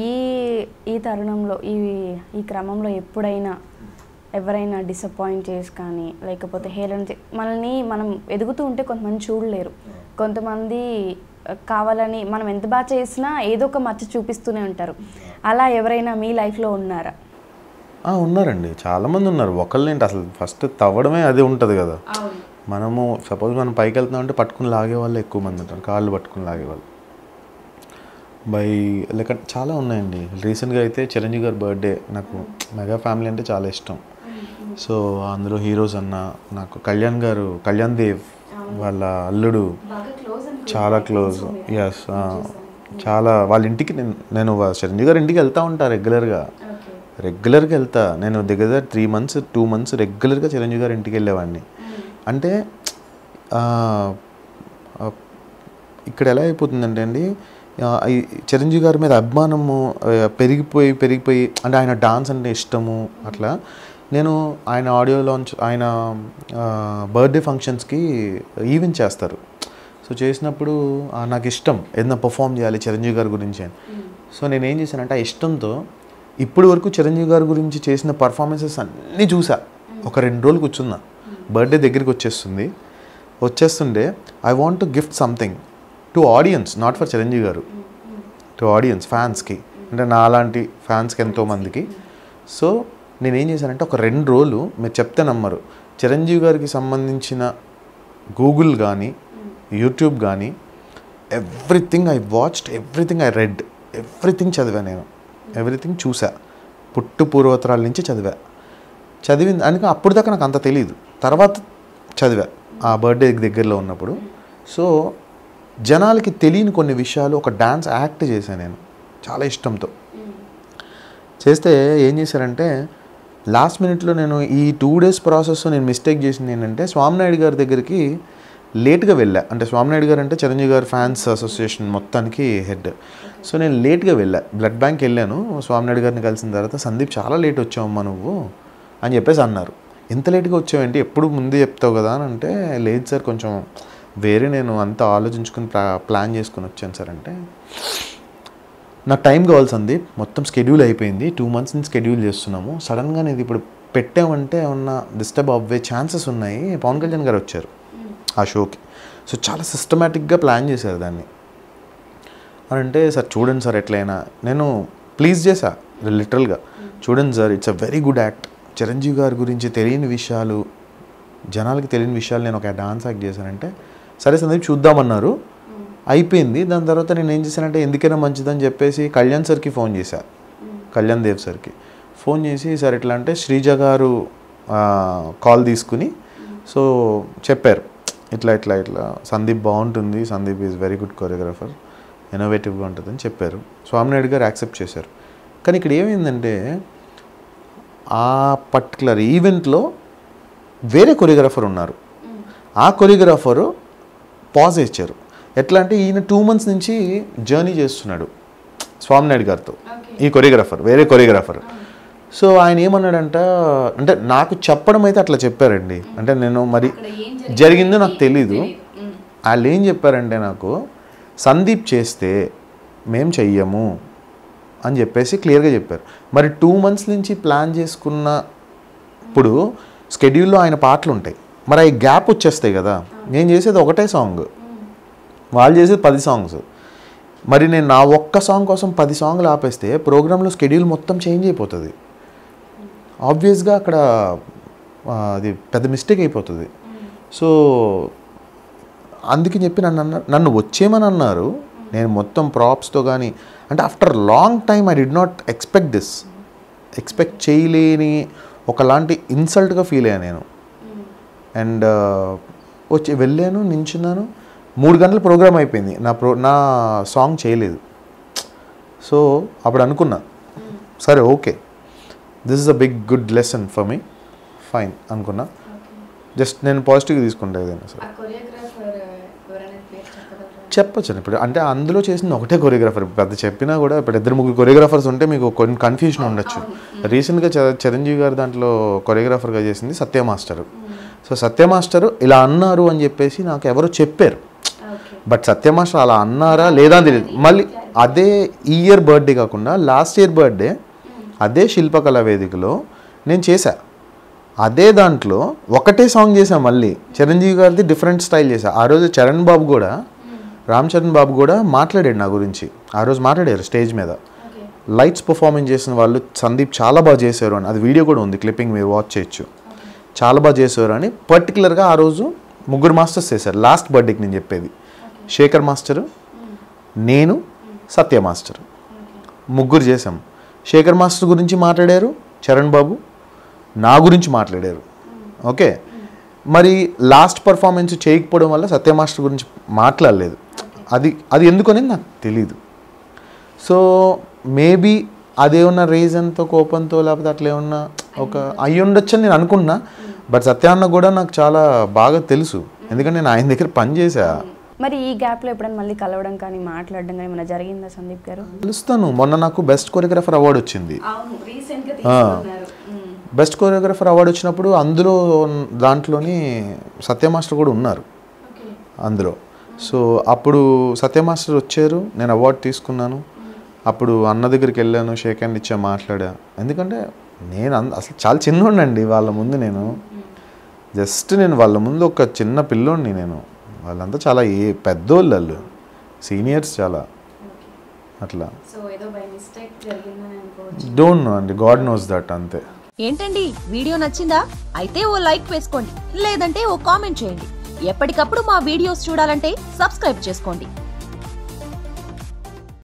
ఈ ఈ తరుణంలో ఈ ఈ క్రమంలో ఎప్పుడైనా ఎవరైనా డిసప్పాయింట్ చేసి కానీ లేకపోతే హేళన చే మనల్ని మనం ఎదుగుతూ ఉంటే కొంతమంది చూడలేరు కొంతమంది ఆ, కావాలని మనం ఎంత బాగా చేసినా ఏదో ఒక మచ్చ చూపిస్తూనే ఉంటారు అలా ఎవరైనా మీ లైఫ్లో ఉన్నారా ఆ, ఉన్నారండి చాలామంది ఉన్నారు ఒకళ్ళేంటి అసలు ఫస్ట్ తవ్వడమే అది ఉంటుంది కదా మనము సపోజ్ మనం పైకి వెళ్తున్నాం అంటే పట్టుకుని లాగే వాళ్ళు ఎక్కువ మంది ఉంటారు కాళ్ళు పట్టుకుని లాగేవాళ్ళు బై లేక చాలా ఉన్నాయండి రీసెంట్గా అయితే చిరంజీవి గారి బర్త్డే నాకు మెగా ఫ్యామిలీ అంటే చాలా ఇష్టం సో అందులో హీరోస్ అన్న నాకు కళ్యాణ్ గారు కళ్యాణ్ దేవ్ వాళ్ళ అల్లుడు చాలా క్లోజ్ ఎస్ చాలా వాళ్ళ ఇంటికి నేను నేను వా- చిరంజీవి గారి ఇంటికి వెళ్తూ ఉంటా రెగ్యులర్గా రెగ్యులర్గా వెళ్తా నేను దగ్గర దగ్గర త్రీ మంత్స్ టూ మంత్స్ రెగ్యులర్గా చిరంజీవి గారి ఇంటికి వెళ్ళేవాడిని అంటే ఆ, ఆ, ఇక్కడ ఎలా అయిపోతుందంటే అండి ఆ, ఈ చిరంజీవి గారి మీద అభిమానము ఆ, పెరిగిపోయి పెరిగిపోయి అంటే ఆయన డాన్స్ అంటే ఇష్టము అట్లా నేను ఆయన ఆడియో లాంచ్ ఆయన బర్త్డే ఫంక్షన్స్కి ఈవెంట్ చేస్తారు సో చేసినప్పుడు ఆ, నాకు ఇష్టం ఏదైనా పర్ఫామ్ చేయాలి చిరంజీవి గారి గురించి అని సో నేను ఏం చేశానంటే ఆ ఇష్టంతో ఇప్పటి వరకు చిరంజీవి గారి గురించి చేసిన పర్ఫార్మెన్సెస్ అన్నీ చూసా ఒక రెండు రోజులు కూర్చున్నా బర్త్డే దగ్గరికి వచ్చేస్తుంది వచ్చేస్తుంటే I want to gift something to audience not for Chiranjeevi garu to audience ఫ్యాన్స్కి అంటే నా లాంటి ఫ్యాన్స్కి ఎంతోమందికి సో నేనేం చేశానంటే ఒక రెండు రోజులు మీరు చెప్తే నమ్మరు చిరంజీవి గారికి సంబంధించిన గూగుల్ కానీ యూట్యూబ్ కానీ everything I watched everything I read everything చదివా నేను ఎవ్రీథింగ్ చూసా పుట్టు పూర్వోత్తరాల నుంచి చదివా చదివింది అందుకే అప్పుడు దాకా నాకు అంత తెలియదు తర్వాత చదివా ఆ బర్త్డే దగ్గరలో ఉన్నప్పుడు సో జనాలకి తెలియని కొన్ని విషయాలు ఒక డ్యాన్స్ యాక్ట్ చేశాను నేను చాలా ఇష్టంతో చేస్తే ఏం చేశారంటే లాస్ట్ మినిట్లో నేను ఈ టూ డేస్ ప్రాసెస్ నేను మిస్టేక్ చేసింది ఏంటంటే స్వామినాయుడు గారి దగ్గరికి లేట్గా వెళ్ళా అంటే స్వామినాయుడు గారు అంటే చిరంజీవి గారి ఫ్యాన్స్ అసోసియేషన్ మొత్తానికి హెడ్ సో నేను లేట్గా వెళ్ళా బ్లడ్ బ్యాంక్ వెళ్ళాను స్వామినాయుడు గారిని కలిసిన తర్వాత సందీప్ చాలా లేట్ వచ్చావమ్మా నువ్వు అని చెప్పేసి అన్నారు ఎంత లేట్గా వచ్చావేంటి ఎప్పుడు ముందే చెప్తావు కదా అని అంటే లేదు సార్ కొంచెం వేరే నేను అంతా ఆలోచించుకుని ప్లా ప్లాన్ చేసుకుని వచ్చాను సార్ అంటే నాకు టైం కావాలి సందీప్ మొత్తం స్కెడ్యూల్ అయిపోయింది టూ మంత్స్ నుంచి స్కెడ్యూల్ చేస్తున్నాము సడన్గా నేను ఇది ఇప్పుడు పెట్టామంటే ఏమన్నా డిస్టర్బ్ అవ్వే ఛాన్సెస్ ఉన్నాయి పవన్ కళ్యాణ్ గారు వచ్చారు ఆ షోకి సో చాలా సిస్టమేటిక్గా ప్లాన్ చేశారు దాన్ని అని అంటే సార్ చూడండి సార్ ఎట్లయినా నేను ప్లీజ్ చేశా లిటరల్గా చూడండి sir it's a very good act Chiranjeevi గారి గురించి తెలియని విషయాలు జనాలకి తెలియని విషయాలు నేను ఒక డాన్స్ యాక్ట్ చేశానంటే సరే సందీప్ చూద్దామన్నారు అయిపోయింది దాని తర్వాత నేను ఏం చేశానంటే ఎందుకైనా మంచిదని చెప్పేసి కళ్యాణ్ సార్కి ఫోన్ చేశా కళ్యాణ్ దేవ్ సార్కి ఫోన్ చేసి సార్ ఎట్లా అంటే శ్రీజ గారు కాల్ తీసుకుని సో చెప్పారు ఇట్లా ఇట్లా ఇట్లా సందీప్ బాగుంటుంది Sandeep is very good choreographer ఇన్నోవేటివ్గా ఉంటుందని చెప్పారు స్వామినాయుడు గారు యాక్సెప్ట్ చేశారు కానీ ఇక్కడ ఏమైందంటే ఆ పర్టికులర్ ఈవెంట్లో వేరే కొరియోగ్రాఫర్ ఉన్నారు ఆ కొరియోగ్రాఫరు పాజ్ ఇచ్చారు ఎట్లా అంటే ఈయన టూ మంత్స్ నుంచి జర్నీ చేస్తున్నాడు స్వామినాయుడు గారితో ఈ కొరియోగ్రాఫర్ వేరే కొరియోగ్రాఫర్ సో ఆయన ఏమన్నాడంట అంటే నాకు చెప్పడం అయితే అట్లా చెప్పారండి అంటే నేను మరి జరిగిందో నాకు తెలీదు వాళ్ళు ఏం చెప్పారంటే నాకు సందీప్ చేస్తే మేం చెయ్యము అని చెప్పేసి క్లియర్గా చెప్పారు మరి టూ మంత్స్ నుంచి ప్లాన్ చేసుకున్నప్పుడు స్కెడ్యూల్లో ఆయన పాటలు ఉంటాయి మరి అవి గ్యాప్ వచ్చేస్తాయి కదా నేను చేసేది ఒకటే సాంగ్ వాళ్ళు చేసేది పది సాంగ్స్ మరి నేను నా ఒక్క సాంగ్ కోసం పది సాంగ్లు ఆపేస్తే ప్రోగ్రాంలో స్కెడ్యూల్ మొత్తం చేంజ్ అయిపోతుంది ఆబ్వియస్గా అక్కడ ఆ, అది పెద్ద మిస్టేక్ అయిపోతుంది సో అందుకని చెప్పి నన్ను అన్న నన్ను వచ్చేయమని అన్నారు నేను మొత్తం ప్రాప్స్తో కానీ అంటే after long time I did not expect this expect చేయలేని ఒకలాంటి ఇన్సల్ట్గా ఫీల్ అయ్యాను నేను అండ్ వచ్చి వెళ్ళాను నించున్నాను మూడు గంటల ప్రోగ్రామ్ అయిపోయింది నా ప్రో నా సాంగ్ చేయలేదు సో అప్పుడు అనుకున్నా సరే okay this is a big good lesson for me fine అనుకున్నా జస్ట్ నేను పాజిటివ్గా తీసుకుంటా ఏదైనా సరే చెప్పచ్చు ఇప్పుడు అంటే అందులో చేసిన ఒకటే కొరియోగ్రాఫర్ పెద్ద చెప్పినా కూడా ఇప్పుడు ఇద్దరు ముగ్గురు కొరియోగ్రాఫర్స్ ఉంటే మీకు కొన్ని కన్ఫ్యూజన్ ఉండొచ్చు రీసెంట్గా చ- చిరంజీవి గారు దాంట్లో కొరియోగ్రాఫర్గా చేసింది Satya master so Satya master ఇలా అన్నారు అని చెప్పేసి నాకు ఎవరో చెప్పారు బట్ సత్య మాస్టర్ అలా అన్నారా లేదా అని తెలియదు మళ్ళీ అదే ఈ ఇయర్ బర్త్డే కాకుండా లాస్ట్ ఇయర్ బర్త్డే అదే శిల్పకళ వేదికలో నేను చేశా అదే దాంట్లో ఒకటే సాంగ్ చేశా మళ్ళీ చిరంజీవి గారిది డిఫరెంట్ స్టైల్ చేశా ఆ రోజు చరణ్ బాబు కూడా రామ్ చరణ్ బాబు కూడా మాట్లాడాడు నా గురించి ఆ రోజు మాట్లాడారు స్టేజ్ మీద లైట్స్ పర్ఫార్మెన్స్ చేసిన వాళ్ళు సందీప్ చాలా బాగా చేశారు అని అది వీడియో కూడా ఉంది క్లిప్పింగ్ మీరు వాచ్ చేయొచ్చు చాలా బాగా చేశారు అని పర్టికులర్గా ఆ రోజు ముగ్గురు మాస్టర్స్ చేశారు లాస్ట్ బర్త్డేకి నేను చెప్పేది శేఖర్ మాస్టరు నేను సత్య మాస్టర్ ముగ్గురు చేశాం శేఖర్ మాస్టర్ గురించి మాట్లాడారు చరణ్ బాబు నా గురించి మాట్లాడారు ఓకే మరి లాస్ట్ పర్ఫార్మెన్స్ చేయకపోవడం వల్ల సత్య మాస్టర్ గురించి మాట్లాడలేదు అది అది ఎందుకని నాకు తెలియదు సో మేబీ అదేమన్నా రీజన్తో కోపంతో లేకపోతే అట్లా ఏమన్నా ఒక అయ్యి ఉండొచ్చు అని నేను అనుకుంటున్నా బట్ సత్యాన్న కూడా నాకు చాలా బాగా తెలుసు ఎందుకంటే నేను ఆయన దగ్గర పని చేశా మరి ఈ గ్యాప్లో ఎప్పుడైనా మళ్ళీ కలవడం కానీ మాట్లాడడం కానీ ఏమైనా జరిగిందా సందీప్ గారు తెలుస్తాను మొన్న నాకు బెస్ట్ కొరియోగ్రాఫర్ అవార్డు వచ్చింది అవును రీసెంట్గా తీసుకున్నారు. బెస్ట్ కొరియోగ్రాఫర్ అవార్డు వచ్చినప్పుడు అందులో దాంట్లోని సత్య మాస్టర్ కూడా ఉన్నారు అందులో సో అప్పుడు సత్య మాస్టర్ వచ్చారు నేను అవార్డు తీసుకున్నాను అప్పుడు అన్న దగ్గరికి వెళ్ళాను షేక్ హ్యాండ్ ఇచ్చా మాట్లాడా ఎందుకంటే నేను అంద- అసలు చాలా చిన్నోడినండి వాళ్ళ ముందు నేను జస్ట్ నేను వాళ్ళ ముందు ఒక చిన్న పిల్లోడిని నేను వాళ్ళంతా చాలా ఏ పెద్దోళ్ళు వాళ్ళు సీనియర్స్ చాలా అట్లా సో ఏదో బై మిస్టేక్ జరిగిందని అనుకోవచ్చు డోంట్ నో అండి గాడ్ నోస్ దట్ అంతే ఏంటండి వీడియో నచ్చిందా అయితే ఓ లైక్ వేసుకోండి లేదంటే ఓ కామెంట్ చేయండి ఎప్పటికప్పుడు మా వీడియోస్ చూడాలంటే సబ్స్క్రైబ్ చేసుకోండి